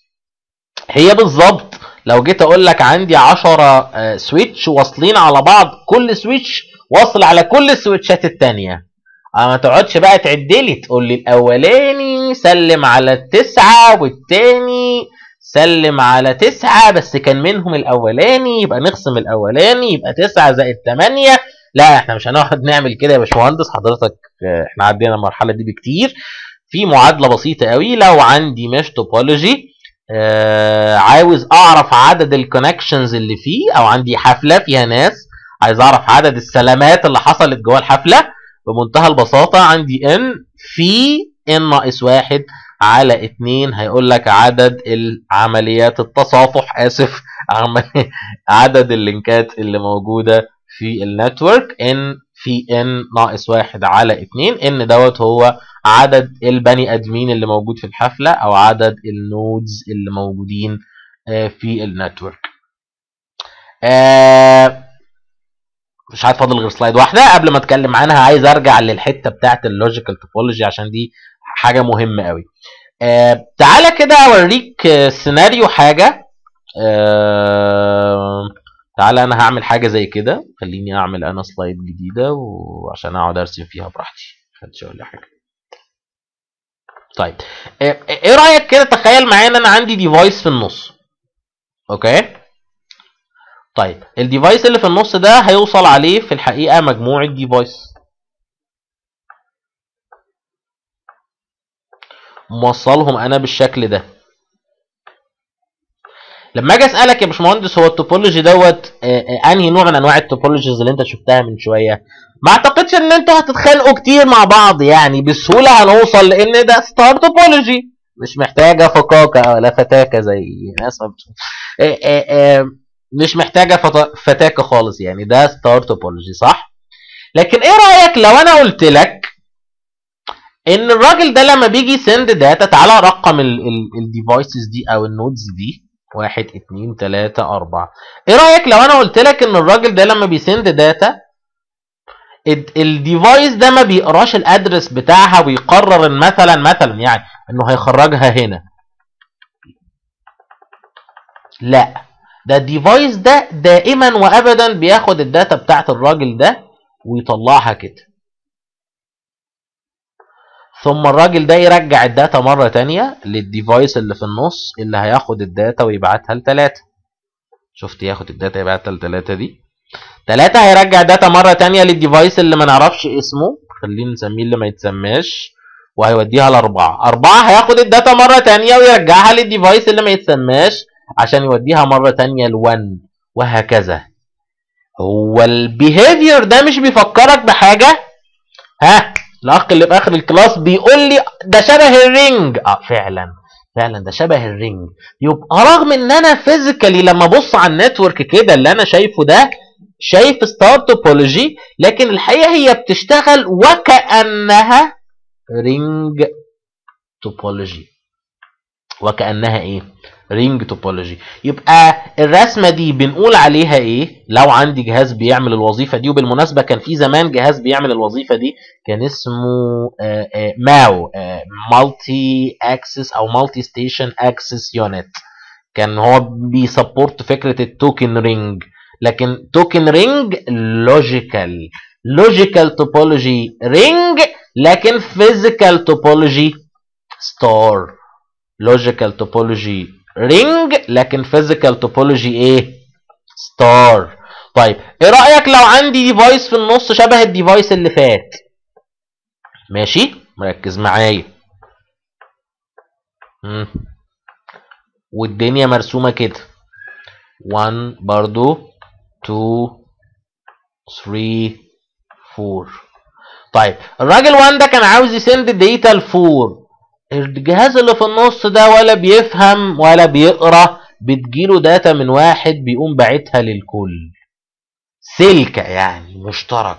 هي بالظبط لو جيت اقول لك عندي 10 آه، سويتش واصلين على بعض كل سويتش واصل على كل السويتشات التانية آه، ما تقعدش بقى تعدلي تقول لي الاولاني سلم على التسعة والتاني سلم على تسعة بس كان منهم الاولاني يبقى نقسم الاولاني يبقى تسعة زائد تمانية لا احنا مش هنقعد نعمل كده يا باشمهندس حضرتك آه، احنا عدينا المرحلة دي بكتير في معادلة بسيطة قوي لو عندي مش توبولوجي آه عاوز اعرف عدد الكونكشنز اللي فيه او عندي حفله فيها ناس عايز اعرف عدد السلامات اللي حصلت جوه الحفله بمنتهى البساطه عندي ان في ان ناقص واحد على اتنين هيقول لك عدد العمليات التصافح اسف عمل- عدد اللينكات اللي موجوده في النتورك ان في ان ناقص واحد على اتنين ان دوت هو عدد البني ادمين اللي موجود في الحفله او عدد النودز اللي موجودين آه، في النتورك آه، مش عارف فاضل غير سلايد واحده قبل ما اتكلم عنها عايز ارجع للحته بتاعه اللوجيكال توبولوجي عشان دي حاجه مهمه قوي آه، تعالى كده اوريك آه، سيناريو حاجه آه، تعالى انا هعمل حاجه زي كده خليني اعمل انا سلايد جديده وعشان اقعد ارسم فيها براحتي محدش يقول لي حاجه طيب آه، ايه رايك كده تخيل معايا ان انا عندي ديفايس في النص اوكي طيب الديفايس اللي في النص ده هيوصل عليه في الحقيقه مجموعه ديفايس موصلهم انا بالشكل ده لما اجي اسالك يا باشمهندس هو التوبولوجي دوت آه، آه، انهي نوع من انواع التوبولوجيز اللي انت شفتها من شويه ما اعتقدش ان انتوا هتتخانقوا كتير مع بعض يعني بسهوله هنوصل لان ده ستار توبولوجي مش محتاجه فكاكه ولا فتاكه زي ناس ما بتقول آه، آه، آه، مش محتاجه فتا- فتاكه خالص يعني ده ستار توبولوجي صح لكن ايه رايك لو انا قلت لك ان الراجل ده لما بيجي سند داتا تعالى رقم الديفايسز دي او النودز دي واحد اتنين تلاتة أربعة ايه رأيك لو انا قلت لك ان الراجل ده لما بيسند داتا الديفايس ده ما بيقراش الادرس بتاعها ويقرر ان مثلا مثلا يعني انه هيخرجها هنا لا ده الديفايس ده دائما وابدا بياخد الداتا بتاعت الراجل ده ويطلعها كده ثم الراجل ده يرجع الداتا مرة تانية للديفايس اللي في النص اللي هياخد الداتا ويبعتها لتلاتة شفت ياخد الداتا يبعتها لتلاتة دي تلاتة هيرجع داتا مرة تانية للديفايس اللي ما نعرفش اسمه خلينا نسميه اللي ما يتسماش وهيوديها لأربعة أربعة هياخد الداتا مرة تانية ويرجعها للديفايس اللي ما يتسماش عشان يوديها مره تانية ل1 وهكذا هو البيهيفير ده مش بيفكرك بحاجه ها الاخ اللي في اخر الكلاس بيقول لي ده شبه الرينج اه فعلا فعلا ده شبه الرينج يبقى رغم ان انا فيزيكالي لما ابص على النتورك كده اللي انا شايفه ده شايف ستار توبولوجي لكن الحقيقه هي بتشتغل وكانها رينج توبولوجي وكانها ايه رينج توبولوجي يبقى الرسمه دي بنقول عليها ايه لو عندي جهاز بيعمل الوظيفه دي وبالمناسبه كان في زمان جهاز بيعمل الوظيفه دي كان اسمه آه، آه، ماو مالتي اكسس او مالتي ستيشن اكسس يونت كان هو بيسبورت فكره التوكن رينج لكن توكن رينج لوجيكال لوجيكال توبولوجي رينج لكن فيزيكال توبولوجي ستار لوجيكال توبولوجي رينج لكن فيزيكال توبولوجي ايه ستار طيب ايه رايك لو عندي ديفايس في النص شبه الديفايس اللي فات ماشي مركز معايا مم. والدنيا مرسومه كده 1 برضو 2 3 4 طيب الراجل 1 ده كان عاوز يسند داتا ل 4 الجهاز اللي في النص ده ولا بيفهم ولا بيقرا بتجيله داتا من واحد بيقوم باعتها للكل سلكة يعني مشترك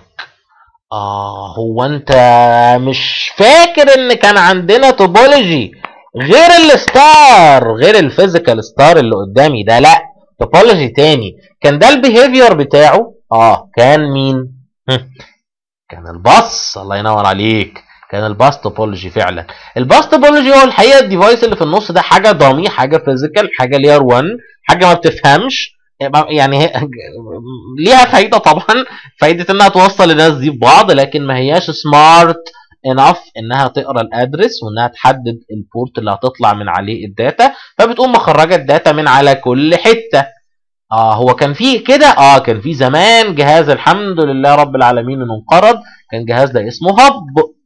اه هو انت مش فاكر ان كان عندنا توبولوجي غير الستار غير الفيزيكال ستار اللي قدامي ده لا توبولوجي تاني كان ده البيهيفير بتاعه اه كان مين هم. كان الباص الله ينور عليك كان الباس توبولوجي فعلا الباس توبولوجي هو الحقيقه الديفايس اللي في النص ده حاجه ضامي حاجه فيزيكال حاجه لير 1 حاجه ما بتفهمش يعني هي ليها فايده طبعا فايده انها توصل الناس دي ببعض لكن ما هياش سمارت انف انها تقرا الادرس وانها تحدد البورت اللي هتطلع من عليه الداتا فبتقوم مخرجه الداتا من على كل حته اه هو كان في كده اه كان في زمان جهاز الحمد لله رب العالمين انه انقرض كان جهاز ده اسمه هب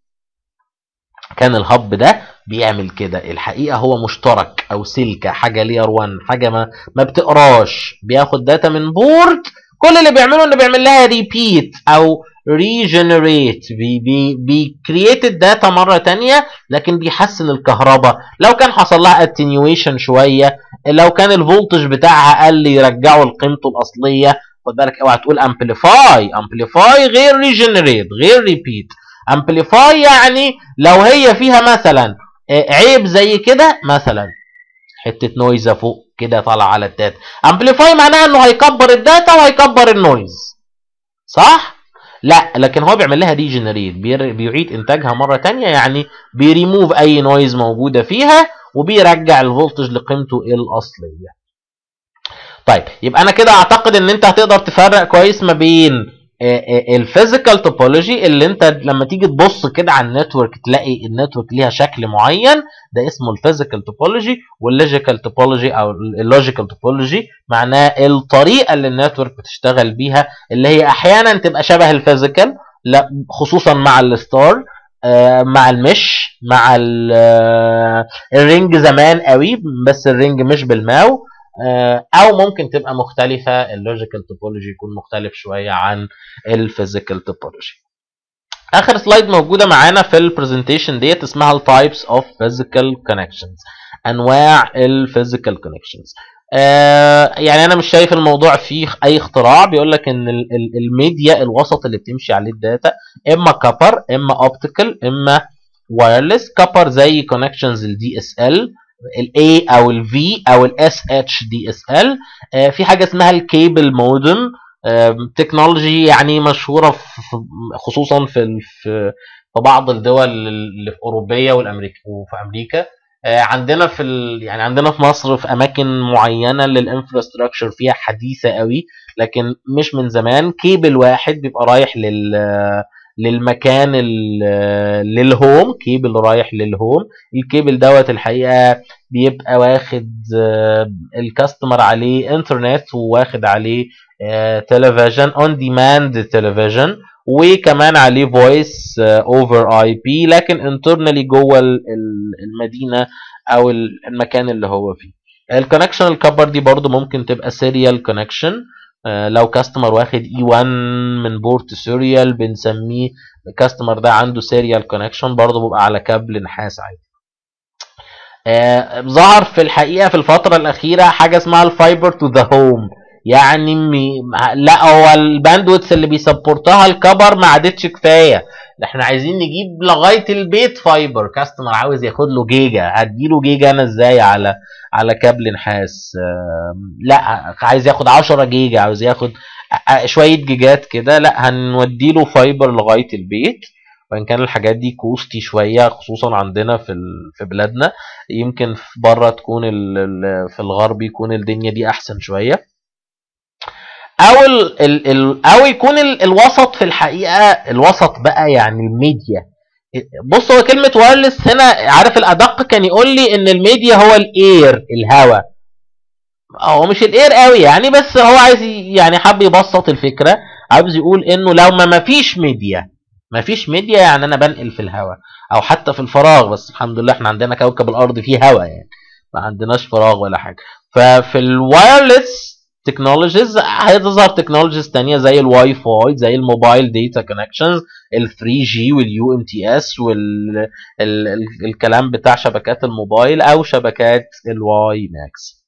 كان الهب ده بيعمل كده الحقيقه هو مشترك او سلكه حاجه لير 1 حاجه ما ما بتقراش بياخد داتا من بورت كل اللي بيعمله انه بيعمل لها ريبيت او ريجنريت بي بي بيكرييت الداتا مره تانية لكن بيحسن الكهرباء لو كان حصل لها اتنيويشن شويه لو كان الفولتج بتاعها قل يرجعه لقيمته الاصليه خد بالك اوعى تقول امبليفاي امبليفاي غير ريجنريت غير ريبيت امبليفاي يعني لو هي فيها مثلا عيب زي كده مثلا حته نويزه فوق كده طالعه على الداتا امبليفاي معناها انه هيكبر الداتا وهيكبر النويز صح لا لكن هو بيعمل لها ريجنريت بيعيد انتاجها مره تانية يعني بيريموف اي نويز موجوده فيها وبيرجع الفولتج لقيمته الاصليه طيب يبقى انا كده اعتقد ان انت هتقدر تفرق كويس ما بين الفيزيكال توبولوجي اللي انت لما تيجي تبص كده على النتورك تلاقي النتورك ليها شكل معين ده اسمه الفيزيكال توبولوجي واللوجيكال توبولوجي او اللوجيكال توبولوجي معناه الطريقه اللي النتورك بتشتغل بيها اللي هي احيانا تبقى شبه الفيزيكال لا خصوصا مع الستار آه مع المش مع الرينج زمان قوي بس الرينج مش بالماو او ممكن تبقى مختلفه اللوجيكال توبولوجي يكون مختلف شويه عن الفيزيكال توبولوجي اخر سلايد موجوده معانا في البرزنتيشن ديت اسمها التايبس اوف فيزيكال كونكشنز انواع الفيزيكال كونكشنز آه يعني انا مش شايف الموضوع فيه اي اختراع بيقول لك ان ال ال الميديا الوسط اللي بتمشي عليه الداتا اما كابر اما اوبتيكال اما وايرلس كابر زي كونكشنز الدي اس ال الاي او الفي او الاس اتش دي اس ال في حاجه اسمها الكيبل مودم تكنولوجي يعني مشهوره في خصوصا في في بعض الدول الاوروبيه والامريكا وفي امريكا عندنا في ال... يعني عندنا في مصر في اماكن معينه للانفراستراكشر فيها حديثه قوي لكن مش من زمان كيبل واحد بيبقى رايح لل للمكان للهوم كيبل رايح للهوم الكيبل دوت الحقيقه بيبقى واخد الكاستمر عليه انترنت وواخد عليه تلفزيون اون ديماند تلفزيون وكمان عليه فويس اوفر اي بي لكن انترنالي جوه المدينه او المكان اللي هو فيه الكونكشن الكبر دي برضو ممكن تبقى سيريال كونكشن لو كاستمر واخد اي 1 من بورت سيريال بنسميه الكاستمر ده عنده سيريال كونكشن برضو بيبقى على كابل نحاس عادي آه، ظهر في الحقيقه في الفتره الاخيره حاجه اسمها الفايبر تو ذا هوم يعني مي... لا هو الباندويتس اللي بيسبورتها الكبر ما عادتش كفايه احنا عايزين نجيب لغايه البيت فايبر كاستمر عاوز ياخد له جيجا هديله جيجا انا ازاي على على كابل نحاس آم، لا عايز ياخد 10 جيجا عاوز ياخد آه، شويه جيجات كده لا هنوديله فايبر لغايه البيت وان كان الحاجات دي كوستي شويه خصوصا عندنا في ال- في بلادنا يمكن في بره تكون ال- ال- في الغرب يكون الدنيا دي احسن شويه او ال ال ال او يكون ال الوسط في الحقيقه الوسط بقى يعني الميديا بص هو كلمه وايرلس هنا عارف الادق كان يقول لي ان الميديا هو الاير الهواء هو مش الاير قوي يعني بس هو عايز ي- يعني حب يبسط الفكره عاوز يقول انه لو ما مفيش ميديا مفيش ميديا يعني انا بنقل في الهواء او حتى في الفراغ بس الحمد لله احنا عندنا كوكب الارض فيه هواء يعني ما عندناش فراغ ولا حاجه ففي الوايرلس تكنولوجيز هتظهر تكنولوجيز تانية زي الواي فاي زي الموبايل داتا كونكشنز ال 3 جي واليو ام تي اس والكلام بتاع شبكات الموبايل او شبكات الواي ماكس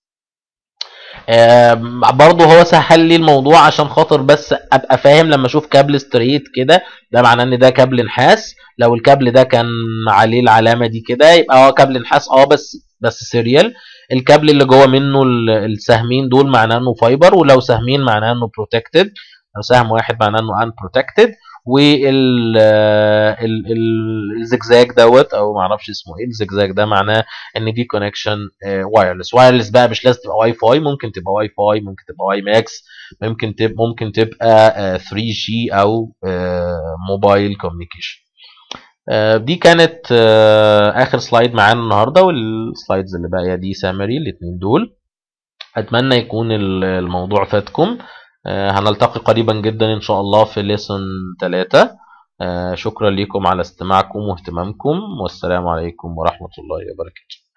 آم، برضه هو سهل لي الموضوع عشان خاطر بس ابقى فاهم لما اشوف كابل ستريت كده ده معناه ان ده كابل نحاس لو الكابل ده كان عليه العلامه دي كده يبقى هو كابل نحاس اه بس بس سيريال الكابل اللي جوه منه ال- السهمين دول معناه انه فايبر ولو سهمين معناه انه بروتكتد لو سهم واحد معناه انه ان بروتكتد وال ال- ال- الزجزاج دوت او ما اعرفش اسمه ايه الزجزاج ده معناه ان دي كونكشن وايرلس وايرلس بقى مش لازم تبقى واي فاي ممكن تبقى واي فاي ممكن تبقى واي ماكس ممكن تبقى ممكن تبقى 3 جي او موبايل كوميونيكيشن دي كانت آه، اخر سلايد معانا النهارده والسلايدز اللي باقيه دي سامري الاثنين دول اتمنى يكون ال- الموضوع فاتكم آه، هنلتقي قريبا جدا ان شاء الله في ليسون 3 شكرا لكم على استماعكم واهتمامكم والسلام عليكم ورحمه الله وبركاته